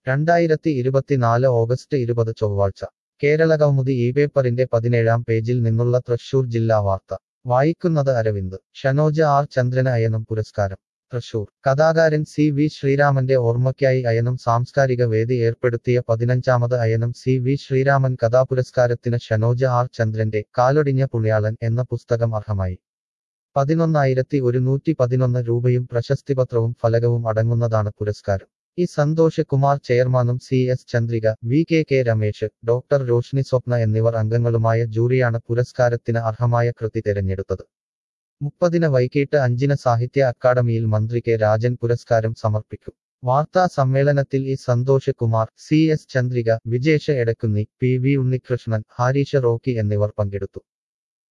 രണ്ടായിരത്തി ഇരുപത്തിനാല് ഓഗസ്റ്റ് ഇരുപത് ചൊവ്വാഴ്ച കേരളകൗമുദി ഈ പേപ്പറിന്റെ പതിനേഴാം പേജിൽ നിന്നുള്ള തൃശൂർ ജില്ലാ വാർത്ത വായിക്കുന്നത് അരവിന്ദ് ഷനോജ ആർ ചന്ദ്രന് അയനം പുരസ്കാരം തൃശൂർ കഥാകാരൻ സി വി ശ്രീരാമന്റെ ഓർമ്മയ്ക്കായി അയനം സാംസ്കാരിക വേദി ഏർപ്പെടുത്തിയ പതിനഞ്ചാമത് അയനം സി വി ശ്രീരാമൻ കഥാപുരസ്കാരത്തിന് ഷനോജ ആർ ചന്ദ്രന്റെ കാലൊടിഞ്ഞ പുണ്യാളൻ എന്ന പുസ്തകം അർഹമായി പതിനൊന്നായിരത്തി ഒരുന്നൂറ്റി പതിനൊന്ന് രൂപയും പ്രശസ്തിപത്രവും ഫലകവും അടങ്ങുന്നതാണ് പുരസ്കാരം ഇ സന്തോഷ് കുമാർ ചെയർമാനും C S Chandrika V K K Ramesh doctor Roshni Swapna എന്നിവർ അംഗങ്ങളുമായ ജൂറിയാണ് പുരസ്കാരത്തിന് അർഹമായ കൃതി തിരഞ്ഞെടുത്തത് മുപ്പതിന് വൈകിട്ട് അഞ്ചിന് സാഹിത്യ അക്കാദമിയിൽ മന്ത്രി കെ രാജൻ പുരസ്കാരം സമർപ്പിക്കും വാർത്താ സമ്മേളനത്തിൽ E Santhosh Kumar C S Chandrika Vijesh Edakkunni P V Unnikrishnan Harish Rocky എന്നിവർ പങ്കെടുത്തു